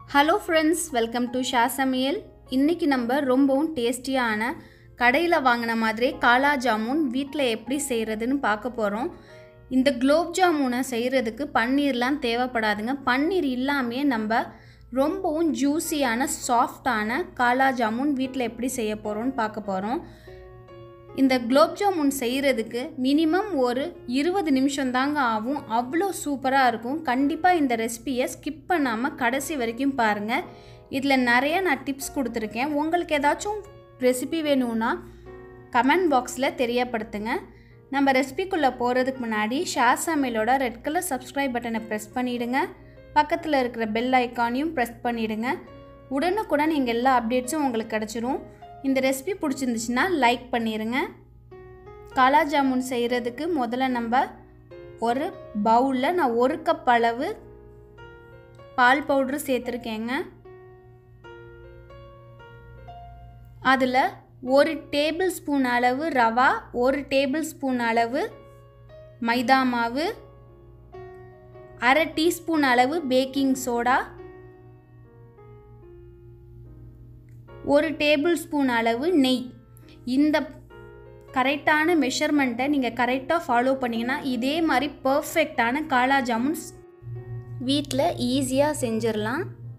hello friends welcome to Sha Samayal இன்றைக்கி நம்ம ரொம்பவும் டேஸ்டியான கடையில் வாங்கின மாதிரி காலா ஜாமுன் வீட்டில் எப்படி செய்கிறதுன்னு பார்க்க போகிறோம் இந்த குலோப் ஜாமுனை செய்கிறதுக்கு பன்னீர்லாம் தேவைப்படாதுங்க பன்னீர் இல்லாமையே நம்ம ரொம்பவும் ஜூஸியான சாஃப்டான காலா ஜாமுன் வீட்டில் எப்படி செய்ய போகிறோம்னு பார்க்க போகிறோம் இந்த குலோப் ஜாமுன் செய்கிறதுக்கு மினிமம் ஒரு இருபது நிமிஷம் தாங்க ஆகும் அவ்வளோ சூப்பராக இருக்கும் கண்டிப்பாக இந்த ரெசிபியை ஸ்கிப் பண்ணாமல் கடைசி வரைக்கும் பாருங்கள் இதில் நிறைய நான் டிப்ஸ் கொடுத்துருக்கேன் உங்களுக்கு ஏதாச்சும் ரெசிபி வேணும்னா கமெண்ட் பாக்ஸில் தெரியப்படுத்துங்க நம்ம ரெசிபிக்குள்ளே போகிறதுக்கு முன்னாடி ஷேர் சமையலோட ரெட் கலர் சப்ஸ்கிரைப் பட்டனை ப்ரெஸ் பண்ணிவிடுங்க பக்கத்தில் இருக்கிற பெல் ஐக்கானையும் ப்ரெஸ் பண்ணிவிடுங்க உடனுக்குடன் எங்கள் எல்லா அப்டேட்ஸும் உங்களுக்கு கிடச்சிரும் இந்த ரெசிபி பிடிச்சிருந்துச்சுன்னா லைக் பண்ணிடுங்க காலா ஜாமுன் செய்கிறதுக்கு முதல்ல நம்ம ஒரு பவுலில் நான் ஒரு கப் அளவு பால் பவுட்ரு சேர்த்துருக்கேங்க அதில் ஒரு டேபிள் ஸ்பூன் அளவு ரவா ஒரு டேபிள் ஸ்பூன் அளவு மைதா மாவு அரை டீஸ்பூன் அளவு பேக்கிங் சோடா ஒரு டேபிள் ஸ்பூன் அளவு நெய் இந்த கரெக்டான மெஷர்மெண்ட்டை நீங்கள் கரெக்டாக ஃபாலோ பண்ணிங்கன்னா இதே மாதிரி பர்ஃபெக்டான காலா ஜாமுன்ஸ் வீட்டில் ஈஸியாக செஞ்சிடலாம்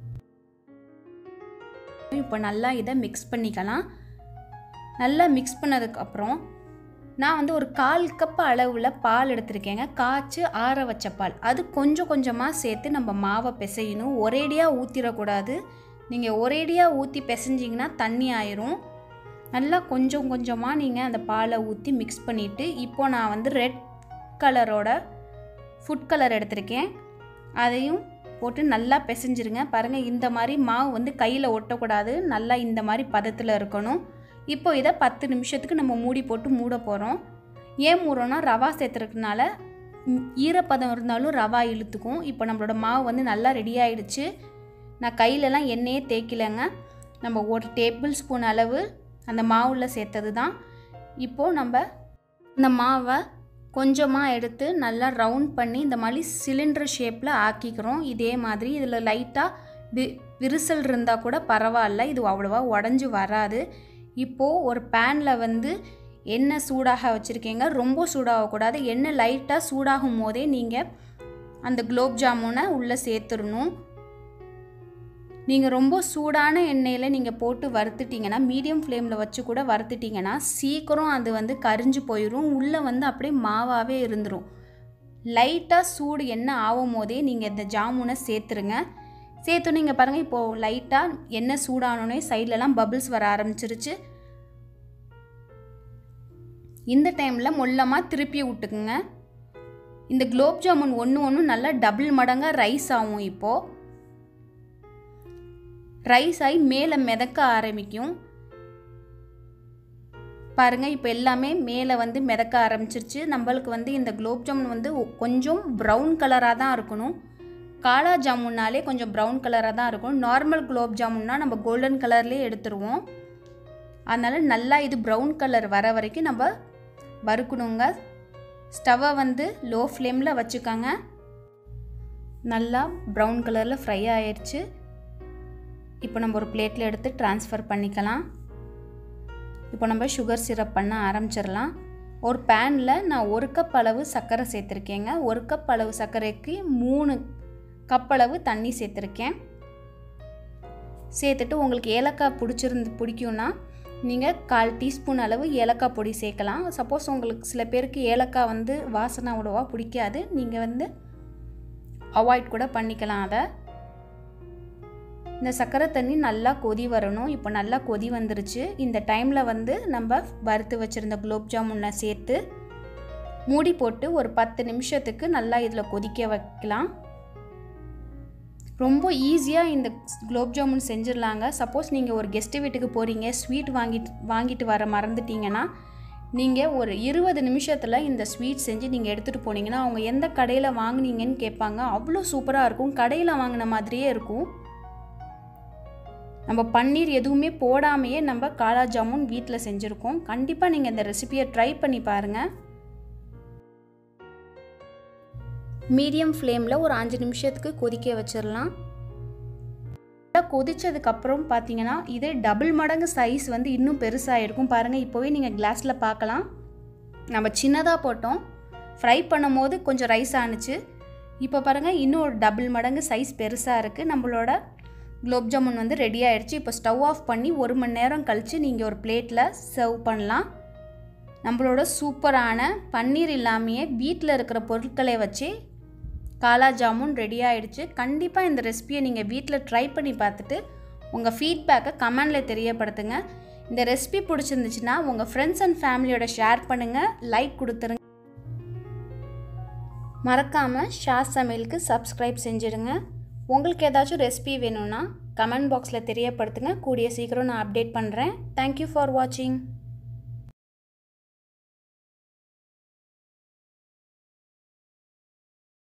இப்போ நல்லா இதை மிக்ஸ் பண்ணிக்கலாம் நல்லா மிக்ஸ் பண்ணதுக்கப்புறம் நான் வந்து ஒரு கால் கப் அளவில் பால் எடுத்திருக்கேங்க காய்ச்சி ஆற வச்ச பால் அது கொஞ்சம் கொஞ்சமாக சேர்த்து நம்ம மாவை பிசையணும் ஒரேடியாக ஊற்றிடக்கூடாது நீங்கள் ஒரேடியாக ஊற்றி பிசைஞ்சிங்கன்னா தண்ணி ஆயிரும் நல்லா கொஞ்சம் கொஞ்சமாக நீங்கள் அந்த பாலை ஊற்றி மிக்ஸ் பண்ணிவிட்டு இப்போது நான் வந்து ரெட் கலரோட ஃபுட் கலர் எடுத்திருக்கேன் அதையும் போட்டு நல்லா பிசைஞ்சிருங்க பாருங்கள் இந்த மாதிரி மாவு வந்து கையில் ஒட்டக்கூடாது நல்லா இந்த மாதிரி பதத்தில் இருக்கணும் இப்போ இதை பத்து நிமிஷத்துக்கு நம்ம மூடி போட்டு மூட போகிறோம் ஏன் மூடுறோன்னா ரவா சேர்த்துறதுனால ஈரப்பதம் இருந்தாலும் ரவா இழுத்துக்கும் இப்போ நம்மளோட மாவு வந்து நல்லா ரெடி ஆகிடுச்சு நான் கையிலலாம் எண்ணெயே தேய்க்கலைங்க நம்ம ஒரு டேபிள் ஸ்பூன் அளவு அந்த மாவில் சேர்த்தது தான் இப்போது நம்ம இந்த மாவை கொஞ்சமாக எடுத்து நல்லா ரவுண்ட் பண்ணி இந்த மாதிரி சிலிண்டர் ஷேப்பில் ஆக்கிக்கிறோம் இதே மாதிரி இதில் லைட்டாக வி விரிசல் இருந்தால் கூட பரவாயில்ல இது அவ்வளோவா உடஞ்சி வராது இப்போது ஒரு பேனில் வந்து எண்ணெய் சூடாக வச்சுருக்கீங்க ரொம்ப சூடாகக்கூடாது எண்ணெய் லைட்டாக சூடாகும் போதே நீங்கள் அந்த குலோப் ஜாமுனை உள்ளே சேர்த்துடணும் நீங்கள் ரொம்ப சூடான எண்ணெயில் நீங்கள் போட்டு வறுத்துட்டிங்கன்னா மீடியம் ஃப்ளேமில் வச்சு கூட வறுத்துட்டிங்கன்னா சீக்கிரம் அது வந்து கரிஞ்சு போயிடும் உள்ளே வந்து அப்படியே மாவாகவே இருந்துடும் லைட்டாக சூடு எண்ணெய் ஆகும் போதே நீங்கள் இந்த ஜாமுனை சேர்த்துருங்க சேர்த்து நீங்கள் பாருங்கள் இப்போது லைட்டாக எண்ணெய் சூடானோடனே சைட்லலாம் பபிள்ஸ் வர ஆரம்பிச்சிருச்சு இந்த டைமில் மொல்லமாக திருப்பி விட்டுக்குங்க இந்த குலோப் ஜாமுன் ஒன்று ஒன்று நல்லா டபுள் மடங்காக ரைஸ் ஆகும் இப்போது ரைஸ் ஆகி மேலே மிதக்க ஆரம்பிக்கும் பாருங்கள் இப்போ எல்லாமே மேலே வந்து மிதக்க ஆரம்பிச்சிருச்சு நம்மளுக்கு வந்து இந்த குலோப் ஜாமுன் வந்து கொஞ்சம் ப்ரௌன் கலராக தான் இருக்கணும் காலா ஜாமுன்னாலே கொஞ்சம் ப்ரௌன் கலராக தான் இருக்கும் நார்மல் குலோப் ஜாமுன்னா நம்ம கோல்டன் கலர்லேயே எடுத்துருவோம் அதனால் நல்லா இது ப்ரௌன் கலர் வர வரைக்கும் நம்ம வறுக்கணுங்க ஸ்டவ்வை வந்து லோ ஃப்ளேமில் வச்சுக்கோங்க நல்லா ப்ரௌன் கலரில் ஃப்ரை ஆயிடுச்சு இப்போ நம்ம ஒரு பிளேட்டில் எடுத்து ட்ரான்ஸ்ஃபர் பண்ணிக்கலாம் இப்போ நம்ம சுகர் சிரப் பண்ண ஆரம்பிச்சிடலாம் ஒரு பேனில் நான் ஒரு கப் அளவு சர்க்கரை சேர்த்துருக்கேங்க ஒரு கப் அளவு சர்க்கரைக்கு மூணு கப் அளவு தண்ணி சேர்த்துருக்கேன் சேர்த்துட்டு உங்களுக்கு ஏலக்காய் பிடிச்சிருந்து பிடிக்கும்னா நீங்கள் கால் டீஸ்பூன் அளவு ஏலக்காய் பொடி சேர்க்கலாம் சப்போஸ் உங்களுக்கு சில பேருக்கு ஏலக்காய் வந்து வாசனை அவ்வளோவா பிடிக்காது நீங்கள் வந்து அவாய்ட் கூட பண்ணிக்கலாம் அதை இந்த சர்க்கரை தண்ணி நல்லா கொதி வரணும் இப்போ நல்லா கொதி வந்துருச்சு இந்த டைமில் வந்து நம்ம வறுத்து வச்சுருந்த குலோப் ஜாமுனை சேர்த்து மூடி போட்டு ஒரு பத்து நிமிஷத்துக்கு நல்லா இதில் கொதிக்க வைக்கலாம் ரொம்ப ஈஸியாக இந்த குலோப் ஜாமுன் செஞ்சிடலாங்க சப்போஸ் நீங்கள் ஒரு கெஸ்ட்டு வீட்டுக்கு போகிறீங்க ஸ்வீட் வாங்கிட்டு வாங்கிட்டு வர மறந்துட்டீங்கன்னா நீங்கள் ஒரு இருபது நிமிஷத்தில் இந்த ஸ்வீட் செஞ்சு நீங்கள் எடுத்துகிட்டு போனீங்கன்னா அவங்க எந்த கடையில் வாங்கினீங்கன்னு கேட்பாங்க அவ்வளோ சூப்பராக இருக்கும் கடையில் வாங்கின மாதிரியே இருக்கும் நம்ம பன்னீர் எதுவுமே போடாமையே நம்ம காலா ஜாமுன் வீட்டில் செஞ்சுருக்கோம் கண்டிப்பாக நீங்கள் இந்த ரெசிபியை ட்ரை பண்ணி பாருங்கள் மீடியம் ஃப்ளேமில் ஒரு அஞ்சு நிமிஷத்துக்கு கொதிக்க வச்சிடலாம் கொதிச்சதுக்கப்புறம் பார்த்தீங்கன்னா இதே டபுள் மடங்கு சைஸ் வந்து இன்னும் பெருசாக இருக்கும் பாருங்கள் இப்போவே நீங்கள் கிளாஸில் பார்க்கலாம் நம்ம சின்னதாக போட்டோம் ஃப்ரை பண்ணும் போது கொஞ்சம் ரைஸ் ஆணுச்சு இப்போ பாருங்கள் இன்னும் ஒரு டபுள் மடங்கு சைஸ் பெருசாக இருக்குது நம்மளோட குலோப் ஜாமுன் வந்து ரெடி ஆயிடுச்சு இப்போ ஸ்டவ் ஆஃப் பண்ணி ஒரு மணி நேரம் கழித்து நீங்கள் ஒரு பிளேட்டில் சர்வ் பண்ணலாம் நம்மளோட சூப்பரான பன்னீர் இல்லாமையே வீட்டில் இருக்கிற பொருட்களை வச்சு காலா ஜாமுன் ரெடி ஆயிடுச்சு கண்டிப்பாக இந்த ரெசிபியை நீங்கள் வீட்டில் ட்ரை பண்ணி பார்த்துட்டு உங்கள் ஃபீட்பேக்கை கமெண்டில் தெரியப்படுத்துங்க இந்த ரெசிபி பிடிச்சிருந்துச்சுன்னா உங்கள் ஃப்ரெண்ட்ஸ் அண்ட் ஃபேமிலியோட ஷேர் பண்ணுங்கள் லைக் கொடுத்துருங்க மறக்காமல் ஷா சமையலுக்கு சப்ஸ்கிரைப் செஞ்சுடுங்க உங்களுக்கு ஏதாச்சும் ரெசிபி வேணும்னா கமெண்ட் பாக்ஸில் தெரியப்படுத்துங்க கூடிய சீக்கிரம் நான் அப்டேட் பண்ணுறேன் தேங்க்யூ ஃபார் வாட்சிங்